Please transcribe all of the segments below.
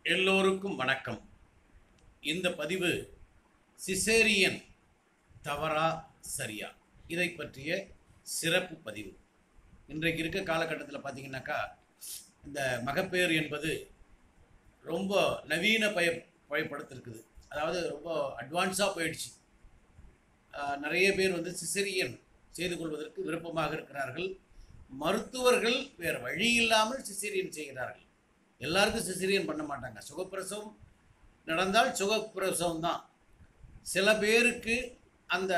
எல்லோருக்கும் வணக்கம் இந்த பதிவு சிசேரியன் தவறா சரியா இதை பற்றிய சிறப்பு பதிவு இன்றைக்கு இருக்க காலகட்டத்தில் பார்த்தீங்கன்னாக்கா இந்த மகப்பேறு என்பது ரொம்ப நவீன பய பயப்படுத்திருக்குது அதாவது ரொம்ப அட்வான்ஸாக போயிடுச்சு ஆஹ் நிறைய பேர் வந்து சிசேரியன் செய்து கொள்வதற்கு விருப்பமாக இருக்கிறார்கள் மருத்துவர்கள் வேறு வழி இல்லாமல் சிசேரியன் செய்கிறார்கள் எல்லாருக்கும் சிசேரியன் பண்ண மாட்டாங்க சுகப்பிரசவம் நடந்தால் சுகப்பிரசவம் தான் சில பேருக்கு அந்த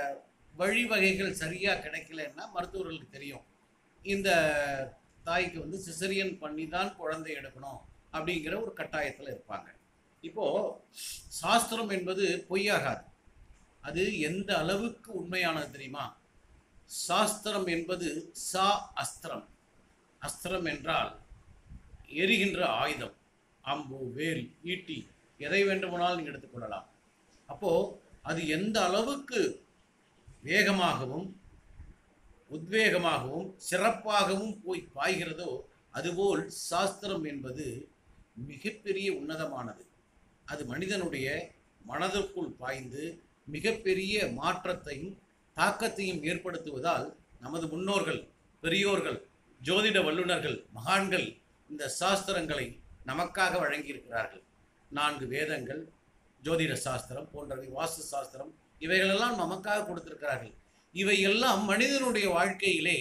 வழிவகைகள் சரியாக கிடைக்கலன்னா மருத்துவர்களுக்கு தெரியும் இந்த தாய்க்கு வந்து சிசரியன் பண்ணி தான் குழந்தை எடுக்கணும் அப்படிங்கிற ஒரு கட்டாயத்தில் இருப்பாங்க இப்போது சாஸ்திரம் என்பது பொய்யாகாது அது எந்த அளவுக்கு உண்மையானது தெரியுமா சாஸ்திரம் என்பது சா அஸ்திரம் அஸ்திரம் என்றால் எரிகின்ற ஆயுதம் அம்பு வேல் ஈட்டி எதை வேண்டுமானாலும் நீங்கள் எடுத்துக்கொள்ளலாம் அப்போது அது எந்த அளவுக்கு வேகமாகவும் உத்வேகமாகவும் சிறப்பாகவும் போய் பாய்கிறதோ அதுபோல் சாஸ்திரம் என்பது மிகப்பெரிய உன்னதமானது அது மனிதனுடைய மனதிற்குள் பாய்ந்து மிகப்பெரிய மாற்றத்தையும் தாக்கத்தையும் ஏற்படுத்துவதால் நமது முன்னோர்கள் பெரியோர்கள் ஜோதிட வல்லுநர்கள் மகான்கள் இந்த சாஸ்திரங்களை நமக்காக வழங்கியிருக்கிறார்கள் நான்கு வேதங்கள் ஜோதிட சாஸ்திரம் போன்றவை வாஸ்து சாஸ்திரம் இவைகளெல்லாம் நமக்காக கொடுத்திருக்கிறார்கள் இவை எல்லாம் மனிதனுடைய வாழ்க்கையிலே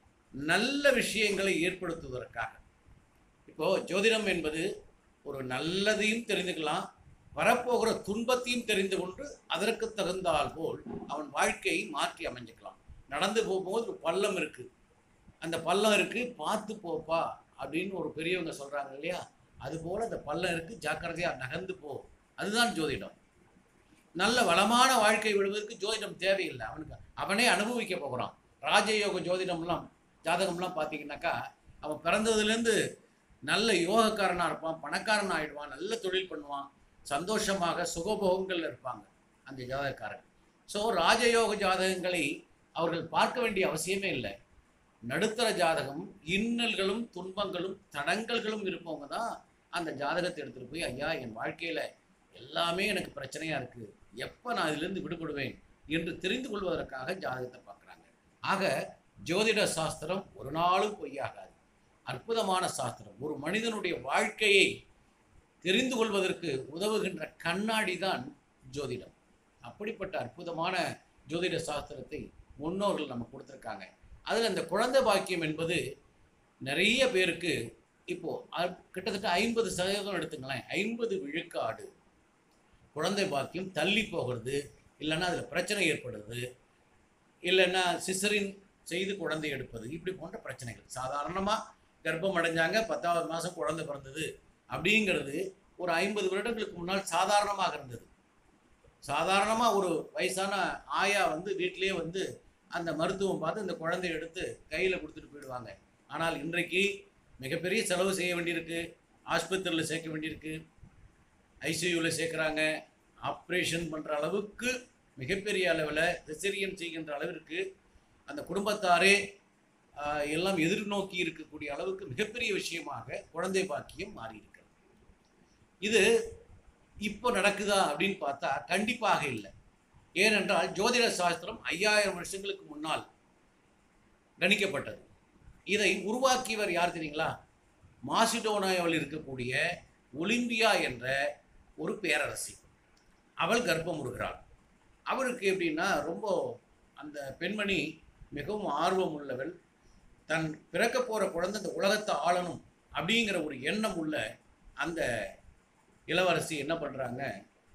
நல்ல விஷயங்களை ஏற்படுத்துவதற்காக இப்போ ஜோதிடம் என்பது ஒரு நல்லதையும் தெரிந்துக்கலாம் வரப்போகிற துன்பத்தையும் தெரிந்து கொண்டு அதற்கு தகுந்தால் போல் அவன் வாழ்க்கையை மாற்றி அமைஞ்சுக்கலாம் நடந்து போகும்போது ஒரு பள்ளம் இருக்கு அந்த பள்ளம் இருக்கு பார்த்து போப்பா அப்படின்னு ஒரு பெரியவங்க சொல்றாங்க இல்லையா அதுபோல அந்த பள்ளம் இருக்கு ஜாக்கிரதையா நகர்ந்து போ அதுதான் ஜோதிடம் நல்ல வளமான வாழ்க்கை விடுவதற்கு ஜோதிடம் தேவையில்லை அவனுக்கு அவனே அனுபவிக்க போகிறான் ராஜயோக ஜோதிடம்லாம் ஜாதகம்லாம் பார்த்தீங்கன்னாக்கா அவன் பிறந்ததுலேருந்து நல்ல யோகக்காரனாக இருப்பான் பணக்காரன் ஆயிடுவான் நல்ல தொழில் பண்ணுவான் சந்தோஷமாக சுகபோகங்கள் இருப்பாங்க அந்த ஜாதகக்காரன் ஸோ ராஜயோக ஜாதகங்களை அவர்கள் பார்க்க வேண்டிய அவசியமே இல்லை நடுத்தர ஜாதகம் இன்னல்களும் துன்பங்களும் தடங்கல்களும் இருப்பவங்க தான் அந்த ஜாதகத்தை எடுத்துகிட்டு போய் ஐயா என் வாழ்க்கையில் எல்லாமே எனக்கு பிரச்சனையாக இருக்குது எப்போ நான் இதிலிருந்து விடுபடுவேன் என்று தெரிந்து கொள்வதற்காக ஜாதகத்தை பார்க்குறாங்க ஆக ஜோதிட சாஸ்திரம் ஒரு நாளும் பொய்யாகாது அற்புதமான சாஸ்திரம் ஒரு மனிதனுடைய வாழ்க்கையை தெரிந்து கொள்வதற்கு உதவுகின்ற கண்ணாடி தான் ஜோதிடம் அப்படிப்பட்ட அற்புதமான ஜோதிட சாஸ்திரத்தை முன்னோர்கள் நமக்கு கொடுத்துருக்காங்க அதில் இந்த குழந்தை பாக்கியம் என்பது நிறைய பேருக்கு இப்போ அ- கிட்டத்தட்ட ஐம்பது சதவீதம் எடுத்துங்களேன் ஐம்பது விழுக்காடு குழந்தை பாக்கியம் தள்ளி போகிறது இல்லைன்னா அதில் பிரச்சனை ஏற்படுது இல்லைன்னா சிசரின் செய்து குழந்தை எடுப்பது இப்படி போன்ற பிரச்சனைகள் சாதாரணமாக கர்ப்பம் அடைஞ்சாங்க பத்தாவது மாதம் குழந்தை பிறந்தது அப்படிங்கிறது ஒரு ஐம்பது வருடங்களுக்கு முன்னால் சாதாரணமாக இருந்தது சாதாரணமாக ஒரு வயசான ஆயா வந்து வீட்டிலேயே வந்து அந்த மருத்துவம் பார்த்து இந்த குழந்தைய எடுத்து கையில் கொடுத்துட்டு போயிடுவாங்க ஆனால் இன்றைக்கு மிகப்பெரிய செலவு செய்ய வேண்டியிருக்கு ஆஸ்பத்திரியில் சேர்க்க வேண்டியிருக்கு ஐசியூவில் சேர்க்குறாங்க ஆப்ரேஷன் பண்ணுற அளவுக்கு மிகப்பெரிய அளவில் சிசரியன் செய்கின்ற அளவிற்கு அந்த குடும்பத்தாரே ஆஹ், எல்லாம் எதிர்நோக்கி இருக்கக்கூடிய அளவுக்கு மிகப்பெரிய விஷயமாக குழந்தை பாக்கியம் மாறி இருக்கிறது இது இப்போ நடக்குதா அப்படின்னு பார்த்தா கண்டிப்பாக இல்லை ஏனென்றால் ஜோதிட சாஸ்திரம் ஐயாயிரம் வருஷங்களுக்கு முன்னால் கணிக்கப்பட்டது இதை உருவாக்கியவர் யார் தெரியுங்களா மாசிடோனாவில் இருக்கக்கூடிய ஒலிம்பியா என்ற ஒரு பேரரசி அவள் கர்ப்பமுறுகிறாள் அவளுக்கு எப்படின்னா ரொம்ப அந்த பெண்மணி மிகவும் ஆர்வம் உள்ளவள் தன் பிறக்க போகிற குழந்தை இந்த உலகத்தை ஆளணும் அப்படிங்கிற ஒரு எண்ணம் உள்ள அந்த இளவரசி என்ன பண்ணுறாங்க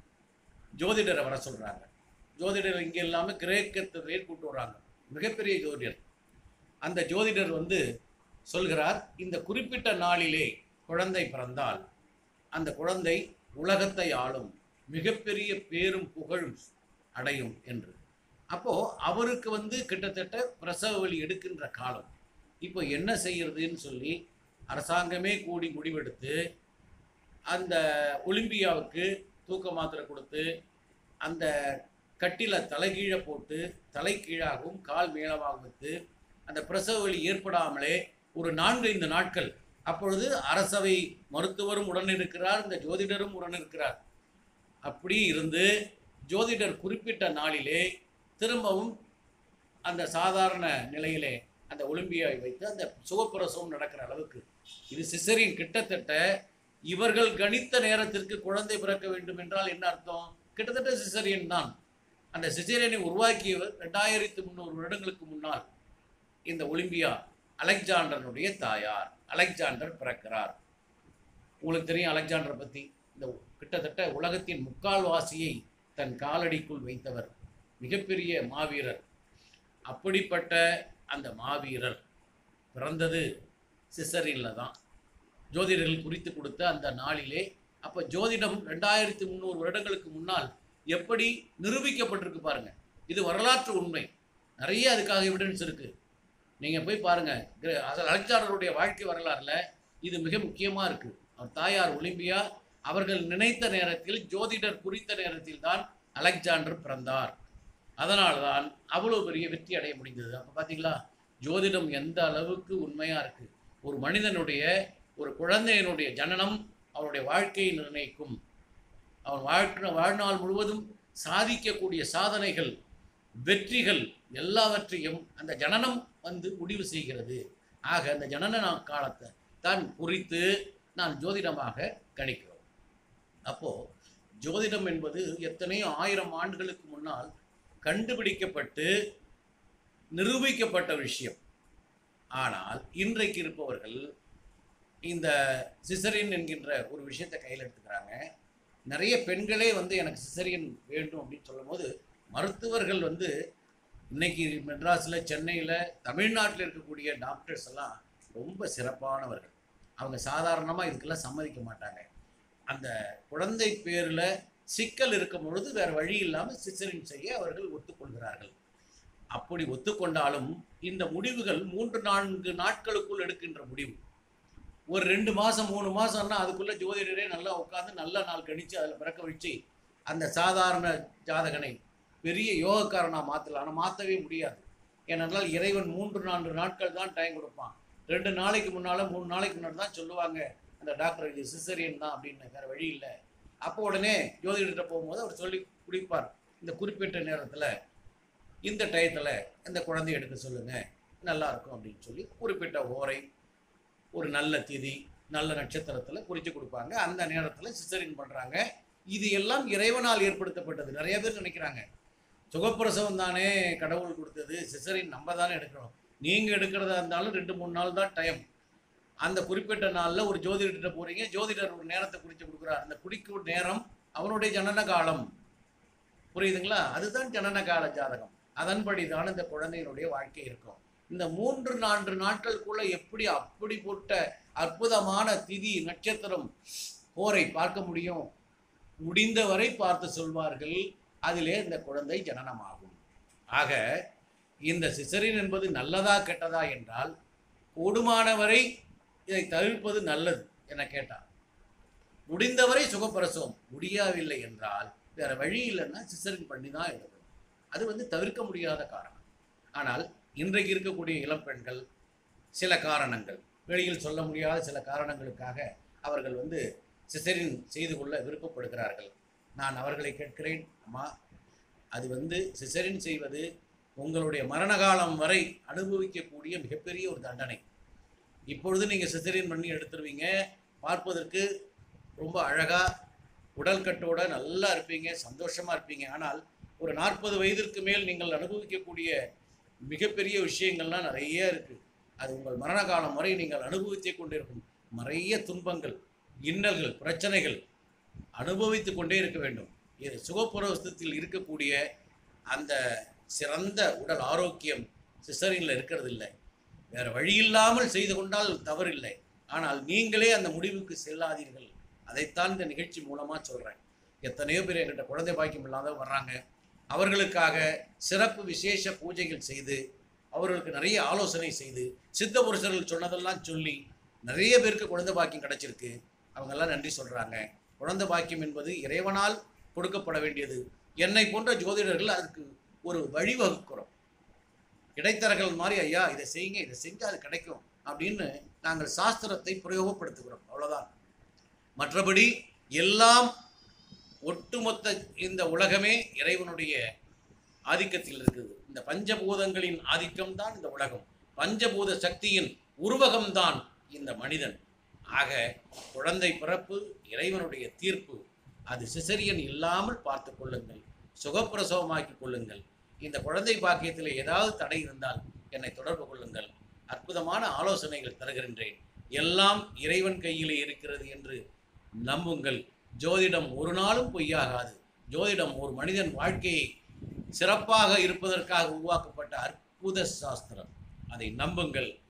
ஜோதிடரை வர சொல்கிறாங்க ஜோதிடர் இங்கே இல்லாமல் கிரேக்கத்தை கூட்டு வர்றாங்க மிகப்பெரிய ஜோதிடர் அந்த ஜோதிடர் வந்து சொல்கிறார் இந்த குறிப்பிட்ட நாளிலே குழந்தை பிறந்தால் அந்த குழந்தை உலகத்தை ஆளும் மிகப்பெரிய பேரும் புகழும் அடையும் என்று அப்போ அவருக்கு வந்து கிட்டத்தட்ட பிரசவ வலி எடுக்கின்ற காலம் இப்போ என்ன செய்யறதுன்னு சொல்லி அரசாங்கமே கூடி முடிவெடுத்து அந்த ஒலிம்பியாவுக்கு தூக்க மாத்திரை கொடுத்து அந்த கட்டில தலைகீழ போட்டு தலை கீழாகவும் கால் மேலமாகவும் வைத்து அந்த பிரசவ வலி ஏற்படாமலே ஒரு நான்கு ஐந்து நாட்கள் அப்பொழுது அரசவை மருத்துவரும் உடன் இருக்கிறார் இந்த ஜோதிடரும் உடன் இருக்கிறார் அப்படி இருந்து ஜோதிடர் குறிப்பிட்ட நாளிலே திரும்பவும் அந்த சாதாரண நிலையிலே அந்த ஒலிம்பியாவை வைத்து அந்த சுகப்பிரசவம் நடக்கிற அளவுக்கு இது சிசரின் கிட்டத்தட்ட இவர்கள் கணித்த நேரத்திற்கு குழந்தை பிறக்க வேண்டும் என்றால் என்ன அர்த்தம் கிட்டத்தட்ட சிசரியன் தான் அந்த சிசரியனை உருவாக்கியவர் ரெண்டாயிரத்தி முந்நூறு வருடங்களுக்கு முன்னால் இந்த ஒலிம்பியா அலெக்சாண்டருடைய தாயார் அலெக்சாண்டர் பிறக்கிறார் உங்களுக்கு தெரியும் அலெக்சாண்டரை பற்றி இந்த கிட்டத்தட்ட உலகத்தின் முக்கால்வாசியை தன் காலடிக்குள் வைத்தவர் மிகப்பெரிய மாவீரர் அப்படிப்பட்ட அந்த மாவீரர் பிறந்தது சிசரின்ல தான் ஜோதிடர்கள் குறித்து கொடுத்த அந்த நாளிலே அப்போ ஜோதிடம் ரெண்டாயிரத்தி முந்நூறு வருடங்களுக்கு முன்னால் எப்படி நிரூபிக்கப்பட்டிருக்கு பாருங்க இது வரலாற்று உண்மை நிறைய அதுக்காக எவிடன்ஸ் இருக்கு நீங்கள் போய் பாருங்க கிர- அசல் அலெக்சாண்டருடைய வாழ்க்கை வரலாறுல இது மிக முக்கியமாக இருக்கு அவர் தாயார் ஒலிம்பியா அவர்கள் நினைத்த நேரத்தில் ஜோதிடர் குறித்த நேரத்தில் தான் அலெக்சாண்டர் பிறந்தார் அதனால்தான் அவ்வளோ பெரிய வெற்றி அடைய முடிந்தது அப்போ பார்த்தீங்களா ஜோதிடம் எந்த அளவுக்கு உண்மையாக இருக்கு ஒரு மனிதனுடைய ஒரு குழந்தையினுடைய ஜனனம் அவனுடைய வாழ்க்கையை நிர்ணயிக்கும் அவன் வாழ்க்கை வாழ்நாள் முழுவதும் சாதிக்கக்கூடிய சாதனைகள் வெற்றிகள் எல்லாவற்றையும் அந்த ஜனனம் வந்து முடிவு செய்கிறது ஆக அந்த ஜனன நா- காலத்தை தான் குறித்து நான் ஜோதிடமாக கணிக்கிறோம் அப்போ ஜோதிடம் என்பது எத்தனையோ ஆயிரம் ஆண்டுகளுக்கு முன்னால் கண்டுபிடிக்கப்பட்டு நிரூபிக்கப்பட்ட விஷயம் ஆனால் இன்றைக்கு இருப்பவர்கள் இந்த சிசரியன் என்கின்ற ஒரு விஷயத்தை கையில் எடுத்துக்கிறாங்க நிறைய பெண்களே வந்து எனக்கு சிசரியன் வேண்டும் அப்படின்னு சொல்லும்போது மருத்துவர்கள் வந்து இன்னைக்கு மெட்ராஸில் சென்னையில் தமிழ்நாட்டில் இருக்கக்கூடிய டாக்டர்ஸ் எல்லாம் ரொம்ப சிறப்பானவர்கள் அவங்க சாதாரணமாக இதுக்கெல்லாம் சம்மதிக்க மாட்டாங்க அந்த குழந்தை பேரில் சிக்கல் இருக்கும் பொழுது வேறு வழி இல்லாமல் சிசரின் செய்ய அவர்கள் ஒத்துக்கொள்கிறார்கள் அப்படி ஒத்துக்கொண்டாலும் இந்த முடிவுகள் மூன்று நான்கு நாட்களுக்குள் எடுக்கின்ற முடிவு ஒரு ரெண்டு மாதம் மூணு மாதம்னா அதுக்குள்ளே ஜோதிடரே நல்லா உட்காந்து நல்ல நாள் கணித்து அதில் பிறக்க வச்சு அந்த சாதாரண ஜாதகனை பெரிய யோகக்காரனாக மாற்றலாம் ஆனால் மாற்றவே முடியாது ஏனென்றால் இறைவன் மூன்று நான்கு நாட்கள் தான் டைம் கொடுப்பான் ரெண்டு நாளைக்கு முன்னால் மூணு நாளைக்கு முன்னாடி தான் சொல்லுவாங்க அந்த டாக்டர் இது சிசரியன் தான் அப்படின்னு வேறு வழி இல்லை அப்போ உடனே ஜோதிடர்கிட்ட போகும்போது அவர் சொல்லி குடிப்பார் இந்த குறிப்பிட்ட நேரத்தில் இந்த டயத்தில் இந்த குழந்தைய எடுக்க சொல்லுங்கள் நல்லா இருக்கும் அப்படின்னு சொல்லி குறிப்பிட்ட ஓரை ஒரு நல்ல திதி நல்ல நட்சத்திரத்தில் குறித்து கொடுப்பாங்க அந்த நேரத்தில் சிசரின் பண்ணுறாங்க இது எல்லாம் இறைவனால் ஏற்படுத்தப்பட்டது நிறைய பேர் நினைக்கிறாங்க சுகப்பிரசவம் தானே கடவுள் கொடுத்தது சிசரின் நம்ம தானே எடுக்கணும் நீங்கள் எடுக்கிறதா இருந்தாலும் ரெண்டு மூணு நாள் தான் டைம் அந்த குறிப்பிட்ட நாளில் ஒரு ஜோதிடர்கிட்ட போகிறீங்க ஜோதிடர் ஒரு நேரத்தை குறித்து கொடுக்குறார் அந்த குறிக்கும் நேரம் அவனுடைய ஜனன காலம் புரியுதுங்களா அதுதான் ஜனன கால ஜாதகம் அதன்படி தான் இந்த குழந்தையினுடைய வாழ்க்கை இருக்கும் இந்த மூன்று நான்கு நாட்களுக்குள்ள எப்படி அப்படி போட்ட அற்புதமான திதி நட்சத்திரம் போரை பார்க்க முடியும் முடிந்தவரை பார்த்து சொல்வார்கள் அதிலே இந்த குழந்தை ஜனனமாகும் ஆக இந்த சிசரின் என்பது நல்லதா கெட்டதா என்றால் கூடுமானவரை இதை தவிர்ப்பது நல்லது என கேட்டார் முடிந்தவரை சுகப்பிரசவம் முடியவில்லை என்றால் வேற வழி இல்லைன்னா சிசரின் பண்ணி தான் எடுக்கணும் அது வந்து தவிர்க்க முடியாத காரணம் ஆனால் இன்றைக்கு இருக்கக்கூடிய இளம் பெண்கள் சில காரணங்கள் வெளியில் சொல்ல முடியாத சில காரணங்களுக்காக அவர்கள் வந்து சிசரின் செய்து கொள்ள விருப்பப்படுகிறார்கள் நான் அவர்களை கேட்கிறேன் அம்மா அது வந்து சிசரின் செய்வது உங்களுடைய மரண காலம் வரை அனுபவிக்கக்கூடிய மிகப்பெரிய ஒரு தண்டனை இப்பொழுது நீங்கள் சிசரின் பண்ணி எடுத்துருவீங்க பார்ப்பதற்கு ரொம்ப அழகாக உடல் கட்டோட நல்லா இருப்பீங்க சந்தோஷமாக இருப்பீங்க ஆனால் ஒரு நாற்பது வயதிற்கு மேல் நீங்கள் அனுபவிக்கக்கூடிய மிகப்பெரிய விஷயங்கள்லாம் நிறைய இருக்குது அது உங்கள் மரண காலம் வரை நீங்கள் அனுபவித்தே கொண்டிருக்கும் நிறைய துன்பங்கள் இன்னல்கள் பிரச்சனைகள் அனுபவித்து கொண்டே இருக்க வேண்டும் இது சுகப்புரவஸ்தத்தில் இருக்கக்கூடிய அந்த சிறந்த உடல் ஆரோக்கியம் சிசரினில் இருக்கிறது இல்லை வேறு வழி இல்லாமல் செய்து கொண்டால் தவறில்லை ஆனால் நீங்களே அந்த முடிவுக்கு செல்லாதீர்கள் அதைத்தான் இந்த நிகழ்ச்சி மூலமாக சொல்கிறேன் எத்தனையோ பேர் என்கிட்ட குழந்தை பாக்கியம் இல்லாத வர்றாங்க அவர்களுக்காக சிறப்பு விசேஷ பூஜைகள் செய்து அவர்களுக்கு நிறைய ஆலோசனை செய்து சித்த புருஷர்கள் சொன்னதெல்லாம் சொல்லி நிறைய பேருக்கு குழந்தை பாக்கியம் கிடைச்சிருக்கு அவங்கெல்லாம் நன்றி சொல்கிறாங்க குழந்தை பாக்கியம் என்பது இறைவனால் கொடுக்கப்பட வேண்டியது என்னை போன்ற ஜோதிடர்கள் அதுக்கு ஒரு வழிவகுக்கிறோம் இடைத்தரகர்கள் மாதிரி ஐயா இதை செய்யுங்க இதை செஞ்சால் அது கிடைக்கும் அப்படின்னு நாங்கள் சாஸ்திரத்தை பிரயோகப்படுத்துகிறோம் அவ்வளவுதான் மற்றபடி எல்லாம் ஒட்டுமொத்த இந்த உலகமே இறைவனுடைய ஆதிக்கத்தில் இருக்குது இந்த பஞ்சபூதங்களின் ஆதிக்கம் தான் இந்த உலகம் பஞ்சபூத சக்தியின் உருவகம்தான் இந்த மனிதன் ஆக குழந்தை பிறப்பு இறைவனுடைய தீர்ப்பு அது சிசரியன் இல்லாமல் பார்த்து கொள்ளுங்கள் சுகப்பிரசவமாக்கி கொள்ளுங்கள் இந்த குழந்தை பாக்கியத்தில் ஏதாவது தடை இருந்தால் என்னை தொடர்பு கொள்ளுங்கள் அற்புதமான ஆலோசனைகள் தருகின்றேன் எல்லாம் இறைவன் கையிலே இருக்கிறது என்று நம்புங்கள் ஜோதிடம் ஒரு நாளும் பொய்யாகாது ஜோதிடம் ஒரு மனிதன் வாழ்க்கையை சிறப்பாக இருப்பதற்காக உருவாக்கப்பட்ட அற்புத சாஸ்திரம் அதை நம்புங்கள்